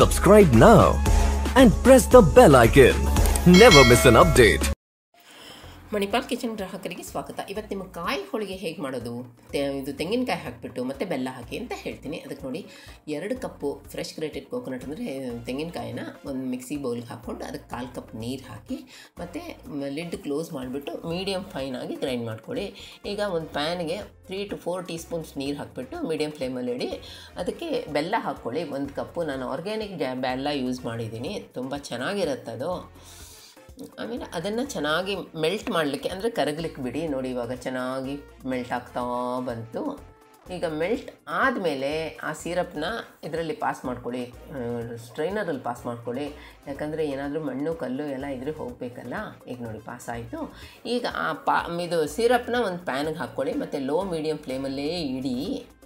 Subscribe now and press the bell icon. Never miss an update. Manipal kitchen ಗ್ರಾಹಕರಿಗೆ ಸ್ವಾಗತ ಇವತ್ತು ನಿಮಗೆ ಕಾಯಿ ಹೋಳಿಗೆ ಹೇಗೆ ಮಾಡೋದು ತೆ ಇದು ತೆಂಗಿನಕಾಯಿ ಹಾಕಿಬಿಟ್ಟು ಮತ್ತು ಬೆಲ್ಲ ಹಾಕಿ ಅಂತ ಹೇಳ್ತೀನಿ ಅದಕ್ಕೆ ನೋಡಿ ಎರಡು ಕಪ್ಪು ಫ್ರೆಶ್ ಗ್ರೇಟೆಡ್ ಕೋಕೋನಟ್ ಅಂದರೆ ತೆಂಗಿನಕಾಯಿನ ಒಂದು ಮಿಕ್ಸಿ ಬೌಲ್ಗೆ ಹಾಕ್ಕೊಂಡು ಅದಕ್ಕೆ ಕಾಲು ಕಪ್ ನೀರು ಹಾಕಿ ಮತ್ತು ಲಿಡ್ ಕ್ಲೋಸ್ ಮಾಡಿಬಿಟ್ಟು ಮೀಡಿಯಮ್ ಫೈನ್ ಆಗಿ ಗ್ರೈಂಡ್ ಮಾಡ್ಕೊಳ್ಳಿ ಈಗ ಒಂದು ಪ್ಯಾನ್ಗೆ three to four teaspoons ನೀರು ಹಾಕಿಬಿಟ್ಟು ಮೀಡಿಯಮ್ ಫ್ಲೇಮಲ್ಲಿ ಇಡಿ ಅದಕ್ಕೆ ಬೆಲ್ಲ ಹಾಕ್ಕೊಳ್ಳಿ ಒಂದು ಕಪ್ಪು ನಾನು ಆರ್ಗ್ಯಾನಿಕ್ ಬೆಲ್ಲ ಯೂಸ್ ಮಾಡಿದ್ದೀನಿ ತುಂಬ ಚೆನ್ನಾಗಿರುತ್ತೆ ಅದು ಆಮೇಲೆ ಅದನ್ನು ಚೆನ್ನಾಗಿ ಮೆಲ್ಟ್ ಮಾಡಲಿಕ್ಕೆ ಅಂದರೆ ಕರಗಲಿಕ್ಕೆ ಬಿಡಿ ನೋಡಿ ಇವಾಗ ಚೆನ್ನಾಗಿ ಮೆಲ್ಟ್ ಆಗ್ತಾ ಬಂತು ಈಗ ಮೆಲ್ಟ್ ಆದಮೇಲೆ ಆ ಸಿರಪ್ನ ಇದರಲ್ಲಿ ಪಾಸ್ ಮಾಡ್ಕೊಳ್ಳಿ ಸ್ಟ್ರೈನರಲ್ಲಿ ಪಾಸ್ ಮಾಡ್ಕೊಳ್ಳಿ ಯಾಕಂದರೆ ಏನಾದರೂ ಮಣ್ಣು ಕಲ್ಲು ಎಲ್ಲ ಇದ್ರೆ ಹೋಗಬೇಕಲ್ಲ ಈಗ ನೋಡಿ ಪಾಸ್ ಆಯಿತು ಈಗ ಆ ಪಾ ಇದು ಸಿರಪ್ನ ಒಂದು ಪ್ಯಾನ್ಗೆ ಹಾಕ್ಕೊಳ್ಳಿ ಮತ್ತು ಲೋ ಮೀಡಿಯಮ್ ಫ್ಲೇಮಲ್ಲೇ ಇಡಿ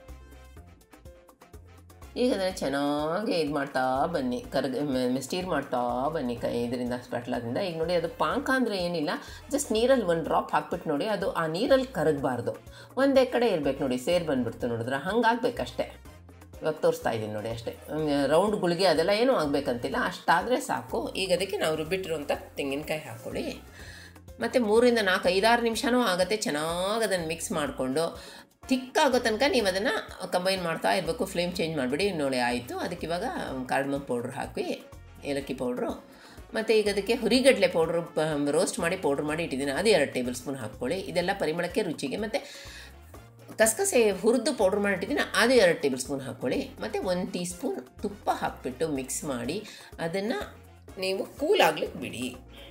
ಈಗ ಅದನ್ನು ಚೆನ್ನಾಗಿ ಇದು ಮಾಡ್ತಾ ಬನ್ನಿ ಕರ್ಗ ಸ್ಟೀರ್ ಮಾಡ್ತಾ ಬನ್ನಿ ಕೈ ಇದರಿಂದ ಸ್ಪಟ್ಲದಿಂದ ಈಗ ನೋಡಿ ಅದು ಪಾಕ ಅಂದರೆ ಏನಿಲ್ಲ ಜಸ್ಟ್ ನೀರಲ್ಲಿ ಒಂದು ಡ್ರಾಪ್ ಹಾಕ್ಬಿಟ್ಟು ನೋಡಿ ಅದು ಆ ನೀರಲ್ಲಿ ಕರಗಬಾರ್ದು ಒಂದೇ ಕಡೆ ಇರಬೇಕು ನೋಡಿ ಸೇರ್ ಬಂದುಬಿಡ್ತು ನೋಡಿದ್ರೆ ಹಂಗಾಗಬೇಕಷ್ಟೇ ಇವಾಗ ತೋರಿಸ್ತಾ ಇದ್ದೀನಿ ನೋಡಿ ಅಷ್ಟೇ ರೌಂಡ್ ಗುಳಿಗೆ ಅದೆಲ್ಲ ಏನೂ ಆಗಬೇಕಂತಿಲ್ಲ ಅಷ್ಟಾದರೆ ಸಾಕು ಈಗ ಅದಕ್ಕೆ ನಾವು ರುಬ್ಬಿಟ್ಟಿರುವಂಥ ತೆಂಗಿನಕಾಯಿ ಹಾಕ್ಕೊಳ್ಳಿ ಮತ್ತು ಮೂರಿಂದ ನಾಲ್ಕು ಐದಾರು ನಿಮಿಷನೂ ಆಗುತ್ತೆ ಚೆನ್ನಾಗಿ ಅದನ್ನು ಮಿಕ್ಸ್ ಮಾಡಿಕೊಂಡು ತಿಕ್ಕಾಗೋ ತನಕ ನೀವು ಅದನ್ನು ಕಂಬೈನ್ ಮಾಡ್ತಾ ಇರಬೇಕು ಫ್ಲೇಮ್ ಚೇಂಜ್ ಮಾಡಿಬಿಡಿ ನೋಡಿ ಆಯಿತು ಅದಕ್ಕೆ ಇವಾಗ ಕಾರ್ಡಮಮ್ ಪೌಡ್ರ್ ಹಾಕಿ ಏಲಕ್ಕಿ ಪೌಡ್ರು ಮತ್ತು ಈಗ ಅದಕ್ಕೆ ಹುರಿಗಡಲೆ ಪೌಡ್ರು ರೋಸ್ಟ್ ಮಾಡಿ ಪೌಡ್ರ್ ಮಾಡಿ ಇಟ್ಟಿದ್ದೀನಿ ಅದು ಎರಡು ಟೇಬಲ್ ಸ್ಪೂನ್ ಹಾಕ್ಕೊಳ್ಳಿ ಇದೆಲ್ಲ ಪರಿಮಳಕ್ಕೆ ರುಚಿಗೆ ಮತ್ತು ಕಸಕಸೆ ಹುರಿದು ಪೌಡ್ರ್ ಮಾಡಿಟ್ಟಿದ್ದೀನಿ ಅದು ಎರಡು ಟೇಬಲ್ ಸ್ಪೂನ್ ಹಾಕ್ಕೊಳ್ಳಿ ಮತ್ತು ಒಂದು ಟೀ ಸ್ಪೂನ್ ತುಪ್ಪ ಹಾಕಿಬಿಟ್ಟು ಮಿಕ್ಸ್ ಮಾಡಿ ಅದನ್ನು ನೀವು ಕೂಲ್ ಆಗ್ಲಿಕ್ಕೆ ಬಿಡಿ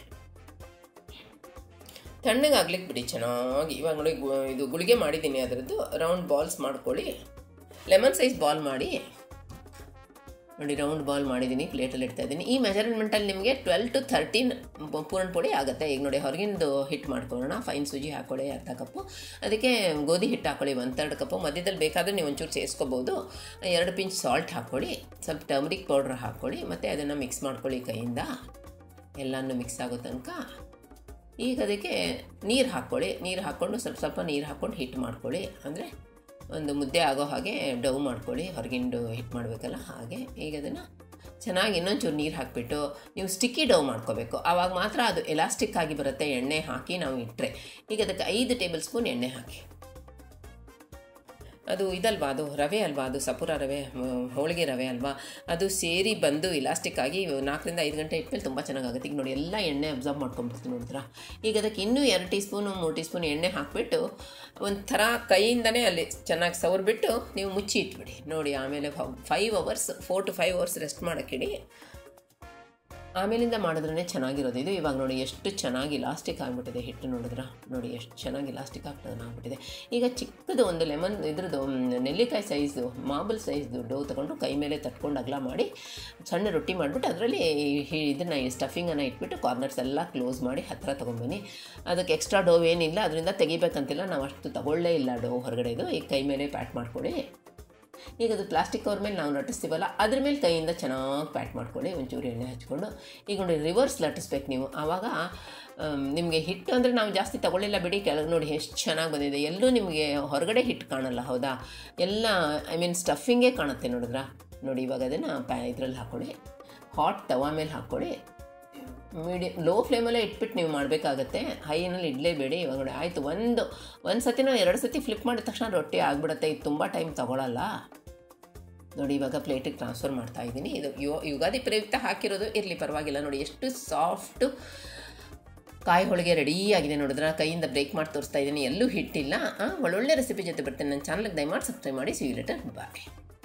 ತಣ್ಣಗಾಗ್ಲಿಕ್ಕೆ ಬಿಡಿ ಚೆನ್ನಾಗಿ ಇವಾಗ ನೋಡಿ ಗು- ಇದು ಗುಳಿಗೆ ಮಾಡಿದ್ದೀನಿ ಅದರದ್ದು ರೌಂಡ್ ಬಾಲ್ಸ್ ಮಾಡ್ಕೊಳ್ಳಿ ಲೆಮನ್ ಸೈಜ್ ಬಾಲ್ ಮಾಡಿ ನೋಡಿ ರೌಂಡ್ ಬಾಲ್ ಮಾಡಿದ್ದೀನಿ ಪ್ಲೇಟಲ್ಲಿ ಇಡ್ತಾ ಇದ್ದೀನಿ ಈ ಮೆಜರ್ಮೆಂಟಲ್ಲಿ ನಿಮಗೆ ಟ್ವೆಲ್ ಟು ಥರ್ಟೀನ್ ಪೂರಣ ಪುಡಿ ಆಗುತ್ತೆ ಈಗ ನೋಡಿ ಹೊರಗಿಂದು ಹಿಟ್ಟು ಮಾಡ್ಕೊಳ್ಳೋಣ ಫೈನ್ ಸೂಜಿ ಹಾಕ್ಕೊಳ್ಳಿ ಅರ್ಧ ಕಪ್ಪು ಅದಕ್ಕೆ ಗೋಧಿ ಹಿಟ್ಟು ಹಾಕ್ಕೊಳ್ಳಿ ಒಂದು ಥರ್ಡ್ ಕಪ್ಪು ಮಧ್ಯದಲ್ಲಿ ಬೇಕಾದರೆ ನೀವು ಒಂಚೂರು ಸೇರಿಸ್ಕೋಬೋದು ಎರಡು ಪಿಂಚ್ ಸಾಲ್ಟ್ ಹಾಕ್ಕೊಳ್ಳಿ ಸ್ವಲ್ಪ ಟರ್ಮರಿಕ್ ಪೌಡ್ರ್ ಹಾಕ್ಕೊಳ್ಳಿ ಮತ್ತು ಅದನ್ನು ಮಿಕ್ಸ್ ಮಾಡ್ಕೊಳ್ಳಿ ಕೈಯಿಂದ ಎಲ್ಲನೂ ಮಿಕ್ಸ್ ಆಗೋ ತನಕ ಈಗ ಅದಕ್ಕೆ ನೀರು ಹಾಕ್ಕೊಳ್ಳಿ ನೀರು ಹಾಕ್ಕೊಂಡು ಸ್ವಲ್ಪ ಸ್ವಲ್ಪ ನೀರು ಹಾಕ್ಕೊಂಡು ಹಿಟ್ಟು ಮಾಡ್ಕೊಳ್ಳಿ ಅಂದರೆ ಒಂದು ಮುದ್ದೆ ಆಗೋ ಹಾಗೆ ಡವ್ ಮಾಡ್ಕೊಳ್ಳಿ ಹೊರಗಿಂದು ಹಿಟ್ಟು ಮಾಡಬೇಕಲ್ಲ ಹಾಗೆ ಈಗ ಅದನ್ನು ಚೆನ್ನಾಗಿ ಇನ್ನೊಂಚೂರು ನೀರು ಹಾಕಿಬಿಟ್ಟು ನೀವು ಸ್ಟಿಕ್ಕಿ ಡವ್ ಮಾಡ್ಕೋಬೇಕು ಆವಾಗ ಮಾತ್ರ ಅದು ಎಲಾಸ್ಟಿಕ್ ಆಗಿ ಬರುತ್ತೆ ಎಣ್ಣೆ ಹಾಕಿ ನಾವು ಇಟ್ಟರೆ ಈಗ ಅದಕ್ಕೆ ಐದು ಟೇಬಲ್ ಸ್ಪೂನ್ ಎಣ್ಣೆ ಹಾಕಿ ಅದು ಇದಲ್ವಾ ಅದು ರವೆ ಅಲ್ವಾ ಅದು ಸಪುರ ರವೆ ಮ್, ಹೋಳಿಗೆ ರವೆ ಅಲ್ವಾ ಅದು ಸೇರಿ ಬಂದು ಇಲಾಸ್ಟಿಕ್ ಆಗಿ ನಾಲ್ಕರಿಂದ ಐದು ಗಂಟೆ ಇಟ್ಮೇಲೆ ತುಂಬ ಚೆನ್ನಾಗಾಗುತ್ತೆ ಈಗ ನೋಡಿ ಎಲ್ಲ ಎಣ್ಣೆ ಅಬ್ಸರ್ವ್ ಮಾಡ್ಕೊಂಡ್ಬಿಡ್ತೀನಿ ನೋಡಿದ್ರ ಈಗ ಅದಕ್ಕೆ ಇನ್ನೂ ಎರಡು ಟೀ ಸ್ಪೂನು ಮೂರು ಟೀ ಸ್ಪೂನ್ ಎಣ್ಣೆ ಹಾಕಿಬಿಟ್ಟು ಒಂಥರ ಕೈಯಿಂದನೇ ಅಲ್ಲಿ ಚೆನ್ನಾಗಿ ಸವರ್ಬಿಟ್ಟು ನೀವು ಮುಚ್ಚಿ ಇಟ್ಬಿಡಿ ನೋಡಿ ಆಮೇಲೆ five hours four to five hours rest ಮಾಡೋಕ್ಕಿಡಿ ಆಮೇಲಿಂದ ಮಾಡಿದ್ರೇ ಚೆನ್ನಾಗಿರೋದು ಇದು ಇವಾಗ ನೋಡಿ ಎಷ್ಟು ಚೆನ್ನಾಗಿ ಇಲಾಸ್ಟಿಕ್ ಆಗಿಬಿಟ್ಟಿದೆ ಹಿಟ್ಟು ನೋಡಿದ್ರ ನೋಡಿ ಎಷ್ಟು ಚೆನ್ನಾಗಿ ಇಲಾಸ್ಟಿಕ್ ಆಗ್ತದೆ ಆಗಿಬಿಟ್ಟಿದೆ ಈಗ ಚಿಕ್ಕದು ಒಂದು ಲೆಮನ್ ಇದ್ರದ್ದು ಮ್, ನೆಲ್ಲಿಕಾಯಿ ಸೈಜು ಮಾಬಲ್ ಸೈಜ್ದು ಡೋ ತೊಗೊಂಡು ಕೈ ಮೇಲೆ ತಟ್ಕೊಂಡು ಅಗಲ ಮಾಡಿ ಸಣ್ಣ ರೊಟ್ಟಿ ಮಾಡಿಬಿಟ್ಟು ಅದರಲ್ಲಿ ಇದನ್ನು ಈ ಸ್ಟಫಿಂಗನ್ನು ಇಟ್ಬಿಟ್ಟು ಕಾರ್ನರ್ಸ್ ಎಲ್ಲ ಕ್ಲೋಸ್ ಮಾಡಿ ಹತ್ತಿರ ತೊಗೊಂಡ್ಬನ್ನಿ ಅದಕ್ಕೆ ಎಕ್ಸ್ಟ್ರಾ ಡೋ ಏನಿಲ್ಲ ಅದರಿಂದ ತೆಗಿಬೇಕಂತಿಲ್ಲ ನಾವು ಅಷ್ಟು ತಗೊಳ್ಳೇ ಇಲ್ಲ ಡೋ ಹೊರಗಡೆದು ಈಗ ಕೈ ಮೇಲೆ ಪ್ಯಾಟ್ ಮಾಡ್ಕೊಳ್ಳಿ ಈಗ ಅದು ಪ್ಲಾಸ್ಟಿಕ್ ಕವರ್ ಮೇಲೆ ನಾವು ಲಟ್ಟಿಸ್ತೀವಲ್ಲ ಅದ್ರ ಮೇಲೆ ಕೈಯಿಂದ ಚೆನ್ನಾಗಿ ಪ್ಯಾಟ್ ಮಾಡ್ಕೊಳ್ಳಿ ಒಂಚೂರು ಎಣ್ಣೆ ಹಚ್ಕೊಂಡು ಈಗ ನೋಡಿ ರಿವರ್ಸ್ ಲಟ್ಟಿಸ್ಬೇಕು ನೀವು ಆವಾಗ ನಿಮಗೆ ಹಿಟ್ಟು ಅಂದರೆ ನಾವು ಜಾಸ್ತಿ ತಗೊಳ್ಳಿಲ್ಲ ಬಿಡಿ ಕೆಳಗೆ ನೋಡಿ ಎಷ್ಟು ಚೆನ್ನಾಗಿ ಬಂದಿದೆ ಎಲ್ಲೂ ನಿಮಗೆ ಹೊರಗಡೆ ಹಿಟ್ಟು ಕಾಣಲ್ಲ ಹೌದಾ ಎಲ್ಲ ಐ ಮೀನ್ ಸ್ಟಫಿಂಗೇ ಕಾಣುತ್ತೆ ನೋಡಿದ್ರಾ ನೋಡಿ ಇವಾಗ ಅದನ್ನು ಪ್ಯಾ ಇದರಲ್ಲಿ ಹಾಕ್ಕೊಳ್ಳಿ ಹಾಟ್ ತವಾ ಮೇಲೆ ಹಾಕ್ಕೊಳ್ಳಿ ಮೀಡಿಯಮ್ ಲೋ ಫ್ಲೇಮಲ್ಲೇ ಇಟ್ಬಿಟ್ಟು ನೀವು ಮಾಡಬೇಕಾಗತ್ತೆ ಹೈನಲ್ಲಿ ಇಡಲೇಬೇಡಿ ಇವಾಗ ನೋಡಿ ಆಯಿತು ಒಂದು ಒಂದು ಸತಿನೋ ಎರಡು ಸತಿ ಫ್ಲಿಪ್ ಮಾಡಿದ ತಕ್ಷಣ ರೊಟ್ಟಿ ಆಗಿಬಿಡುತ್ತೆ ಇದು ತುಂಬ ಟೈಮ್ ತಗೊಳ್ಳಲ್ಲ ನೋಡಿ ಇವಾಗ ಪ್ಲೇಟಿಗೆ ಟ್ರಾನ್ಸ್ಫರ್ ಮಾಡ್ತಾ ಇದ್ದೀನಿ ಇದು ಯು ಯುಗಾದಿ ಪ್ರಯುಕ್ತ ಹಾಕಿರೋದು ಇರಲಿ ಪರವಾಗಿಲ್ಲ ನೋಡಿ ಎಷ್ಟು ಸಾಫ್ಟು ಕಾಯಿ ಹೋಳಿಗೆ ರೆಡಿ ಆಗಿದೆ ನೋಡಿದ್ರೆ ಕೈಯಿಂದ ಬ್ರೇಕ್ ಮಾಡಿ ತೋರಿಸ್ತಾ ಇದ್ದೀನಿ ಎಲ್ಲೂ ಹಿಟ್ಟಿಲ್ಲ ಆ, ಒಳ್ಳೊಳ್ಳೆ ರೆಸಿಪಿ ಜೊತೆ ಬರ್ತೇನೆ ನನ್ನ ಚಾನಲ್ಗೆ ದಯಮಾಡಿ ಸಬ್ಸ್ಕ್ರೈಬ್ ಮಾಡಿ ಸಿ ಲೆಟರ್ ಬಾಯ್